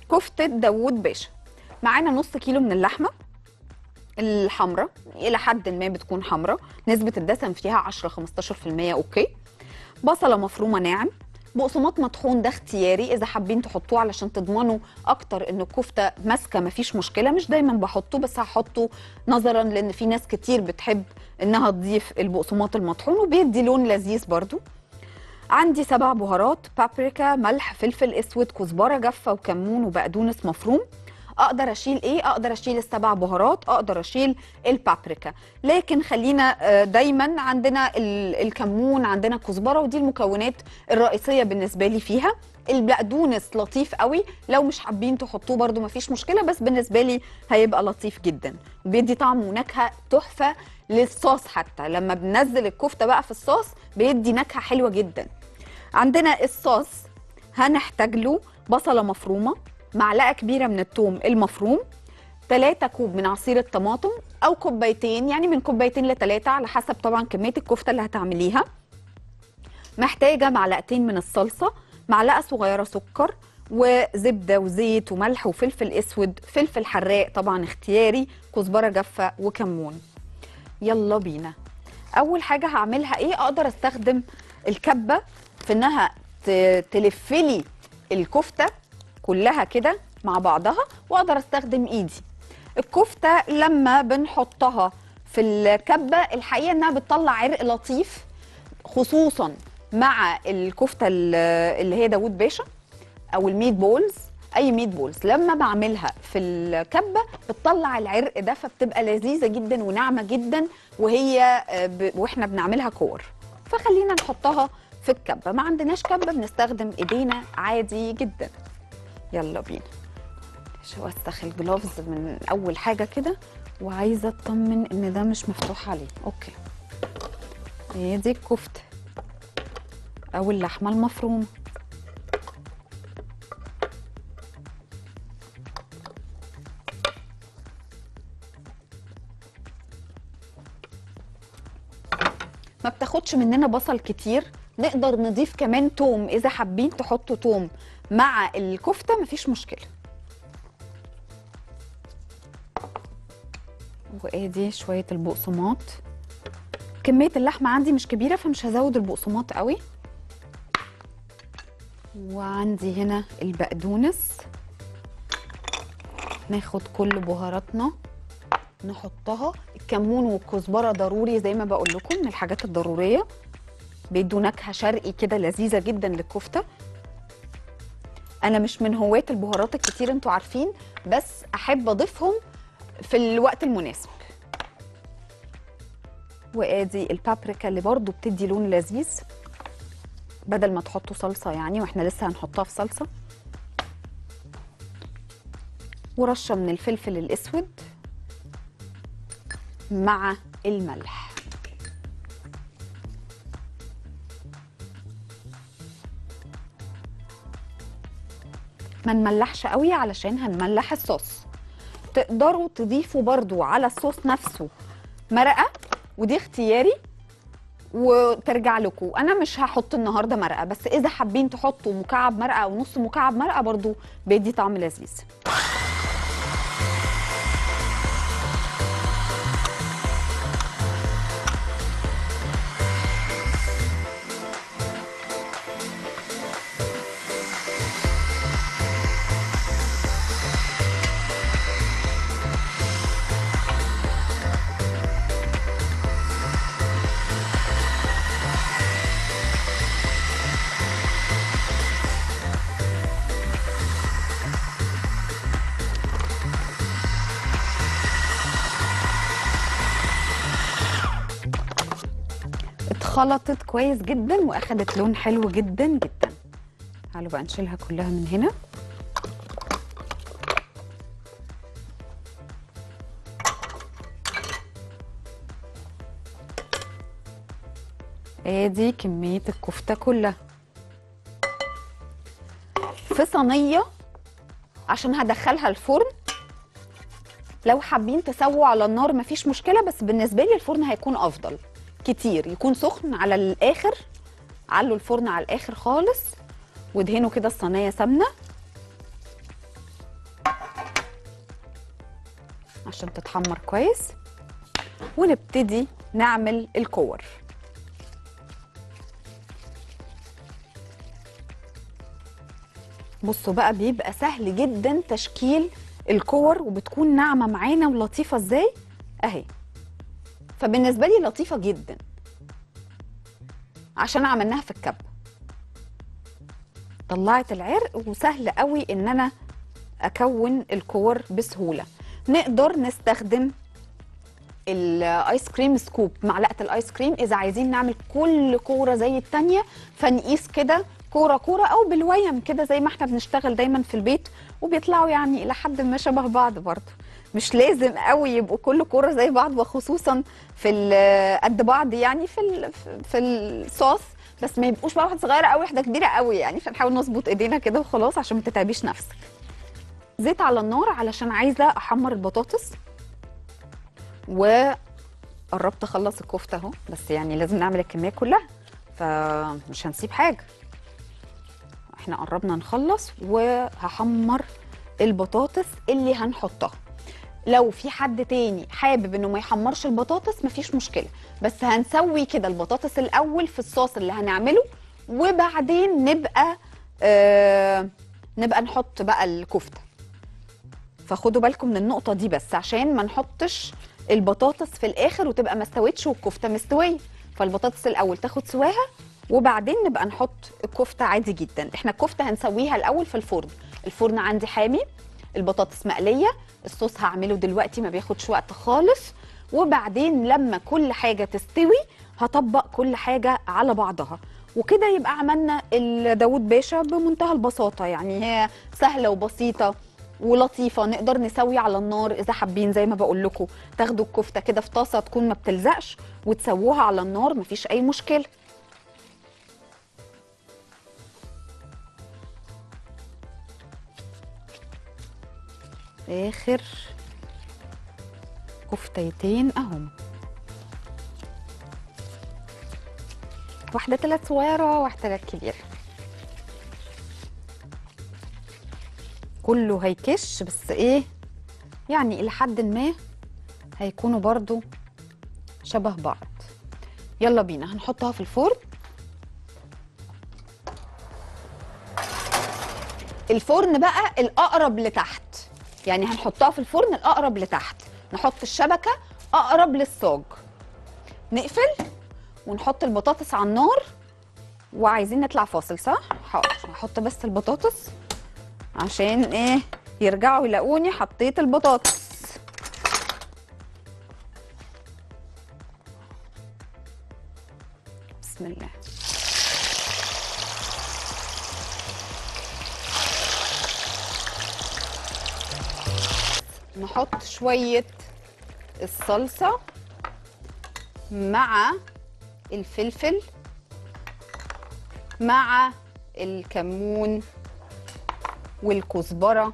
كفته داوود باشا معانا نص كيلو من اللحمه الحمراء الى حد ما بتكون حمراء نسبه الدسم فيها 10 15% اوكي بصله مفرومه ناعم بقسماط مطحون ده اختياري اذا حابين تحطوه علشان تضمنوا اكتر ان الكفته ماسكه مفيش مشكله مش دايما بحطه بس هحطه نظرا لان في ناس كتير بتحب انها تضيف البقسماط المطحون وبيدي لون لذيذ برضو عندي سبع بهارات بابريكا ملح فلفل اسود كزبره جافه وكمون وبقدونس مفروم اقدر اشيل ايه اقدر اشيل السبع بهارات اقدر اشيل البابريكا لكن خلينا آه، دايما عندنا ال- الكمون عندنا الكزبره ودي المكونات الرئيسيه بالنسبه لي فيها البقدونس لطيف قوي لو مش حابين تحطوه برده مفيش مشكله بس بالنسبه لي هيبقى لطيف جدا وبيدي طعم ونكهه تحفه للصوص حتى لما بننزل الكفته بقى في الصوص بيدي نكهه حلوه جدا عندنا الصوص هنحتاج له بصله مفرومه معلقه كبيره من الثوم المفروم 3 كوب من عصير الطماطم او كوبايتين يعني من كوبايتين لثلاثه على حسب طبعا كميه الكفته اللي هتعمليها محتاجه معلقتين من الصلصه معلقه صغيره سكر وزبده وزيت وملح وفلفل اسود فلفل حراق طبعا اختياري كزبره جافه وكمون يلا بينا اول حاجه هعملها ايه اقدر استخدم الكبه في انها ت- تلفلي الكفته كلها كده مع بعضها واقدر استخدم ايدي الكفته لما بنحطها في الكبه الحقيقه انها بتطلع عرق لطيف خصوصا مع الكفته ال- اللي هي داوود باشا او الميت بولز اي ميت بولز لما بعملها في الكبه بتطلع العرق ده فبتبقى لذيذه جدا وناعمه جدا وهي آه، ب... واحنا بنعملها كور فخلينا نحطها في الكبه ما عندناش كبه بنستخدم ايدينا عادي جدا يلا بينا شو اوسخ الجلوفز من اول حاجه كده وعايزه اطمن ان ده مش مفتوح عليه اوكي هي دي الكفته او اللحمه المفرومه ما بتاخدش مننا بصل كتير نقدر نضيف كمان توم اذا حابين تحطوا توم مع الكفته مفيش مشكله وادي شويه البقسماط كميه اللحمه عندي مش كبيره فمش هزود البقسماط قوي وعندي هنا البقدونس ناخد كل بهاراتنا نحطها الكمون والكزبره ضروري زي ما بقول لكم من الحاجات الضروريه بيدوا نكهه شرقي كده لذيذه جدا للكفته انا مش من هواة البهارات الكتير انتوا عارفين بس احب اضيفهم في الوقت المناسب وادي البابريكا اللي برضو بتدي لون لذيذ بدل ما تحطوا صلصه يعني واحنا لسه هنحطها في صلصه ورشه من الفلفل الاسود مع الملح ما نملحش قوي علشان هنملح الصوص تقدروا تضيفوا برضو على الصوص نفسه مرقه ودي اختياري وترجع لكم انا مش هحط النهارده مرقه بس اذا حابين تحطوا مكعب مرقه او نص مكعب مرقه برضو بيدي طعم لذيذ اتخلطت كويس جدا واخدت لون حلو جدا جدا تعالوا بقى نشيلها كلها من هنا ادي كمية الكفتة كلها في صينية عشان هدخلها الفرن لو حابين تسووا على النار مفيش مشكلة بس بالنسبة لي الفرن هيكون أفضل كتير يكون سخن على الآخر علوا الفرن على الآخر خالص وادهنوا كده الصينية سمنة عشان تتحمر كويس ونبتدي نعمل الكور بصوا بقى بيبقى سهل جدا تشكيل الكور وبتكون ناعمه معانا ولطيفه ازاي اهي فبالنسبه لي لطيفه جدا عشان عملناها في الكب طلعت العرق وسهل قوي ان انا اكون الكور بسهوله نقدر نستخدم الايس كريم سكوب معلقه الايس كريم اذا عايزين نعمل كل كوره زي التانية فنقيس كده كوره كوره او بالويم كده زي ما احنا بنشتغل دايما في البيت وبيطلعوا يعني الى حد ما شبه بعض برضه مش لازم قوي يبقوا كل كوره زي بعض وخصوصا في ال- قد بعض يعني في ال- في الصوص بس ما يبقوش بقى واحده صغيره قوي واحده كبيره قوي يعني فنحاول نظبط ايدينا كده وخلاص عشان ما تتعبيش نفسك زيت على النار علشان عايزه احمر البطاطس وقربت اخلص الكفته اهو بس يعني لازم نعمل الكميه كلها فمش هنسيب حاجه احنا قربنا نخلص وهحمر البطاطس اللي هنحطها لو في حد تاني حابب انه ما يحمرش البطاطس مفيش مشكله بس هنسوي كده البطاطس الاول في الصوص اللي هنعمله وبعدين نبقى آه نبقى نحط بقى الكفته فخدوا بالكم من النقطه دي بس عشان ما نحطش البطاطس في الاخر وتبقى ما استوتش والكفته مستويه فالبطاطس الاول تاخد سواها وبعدين نبقى نحط الكفته عادي جدا احنا الكفته هنسويها الاول في الفرن الفرن عندي حامي البطاطس مقليه الصوص هعمله دلوقتي ما بياخدش وقت خالص وبعدين لما كل حاجه تستوي هطبق كل حاجه على بعضها وكده يبقى عملنا الداوود باشا بمنتهى البساطه يعني هي سهله وبسيطه ولطيفه نقدر نسوي على النار اذا حابين زي ما بقول لكم تاخدوا الكفته كده في طاسه تكون ما بتلزقش وتسووها على النار مفيش اي مشكله اخر كفتيتين اهم واحده طلعت صغيره واحده طلعت كبيره كله هيكش بس ايه يعني الى حد ما هيكونوا برضو شبه بعض يلا بينا هنحطها في الفرن الفرن بقى الاقرب لتحت يعني هنحطها في الفرن الاقرب لتحت نحط الشبكه اقرب للصاج نقفل ونحط البطاطس على النار وعايزين نطلع فاصل صح حاضر هحط بس البطاطس عشان ايه يرجعوا يلاقوني حطيت البطاطس بسم الله نحط شوية الصلصة مع الفلفل مع الكمون والكزبرة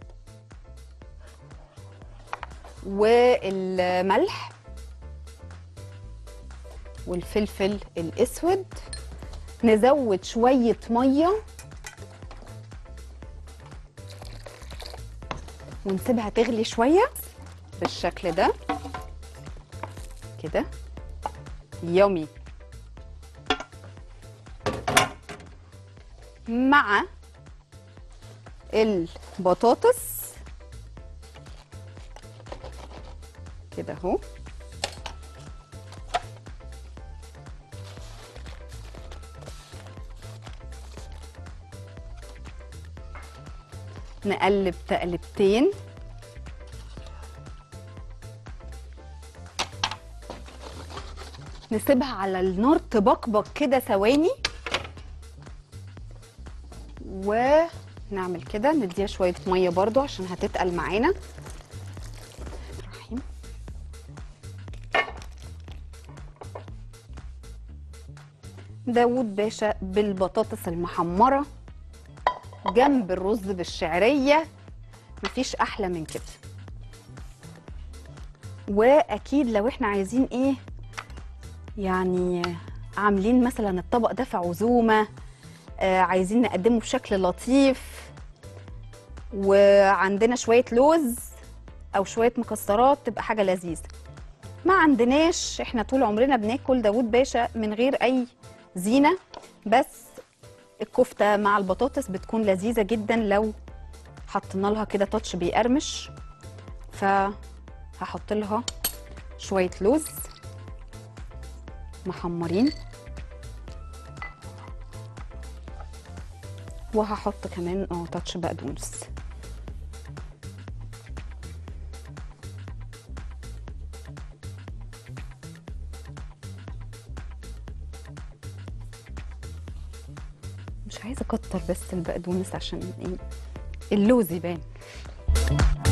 والملح والفلفل الأسود نزود شوية مية ونسيبها تغلي شوية بالشكل ده كده يومي مع البطاطس كده اهو نقلب تقلبتين نسيبها على النار تبقبق كده ثواني ونعمل كده نديها شويه ميه برضو عشان هتتقل معانا الرحيم. داوود باشا بالبطاطس المحمره جنب الرز بالشعريه مفيش احلى من كده واكيد لو احنا عايزين ايه يعني عاملين مثلا الطبق ده في عزومه آه عايزين نقدمه بشكل لطيف وعندنا شويه لوز او شويه مكسرات تبقى حاجه لذيذه ما عندناش احنا طول عمرنا بناكل داوود باشا من غير اي زينه بس الكفته مع البطاطس بتكون لذيذه جدا لو حطينا لها كده تاتش بيقرمش فهحط لها شويه لوز محمرين وهحط كمان اه تاتش بقدونس مش عايزه اكتر بس البقدونس عشان ايه اللوز يبان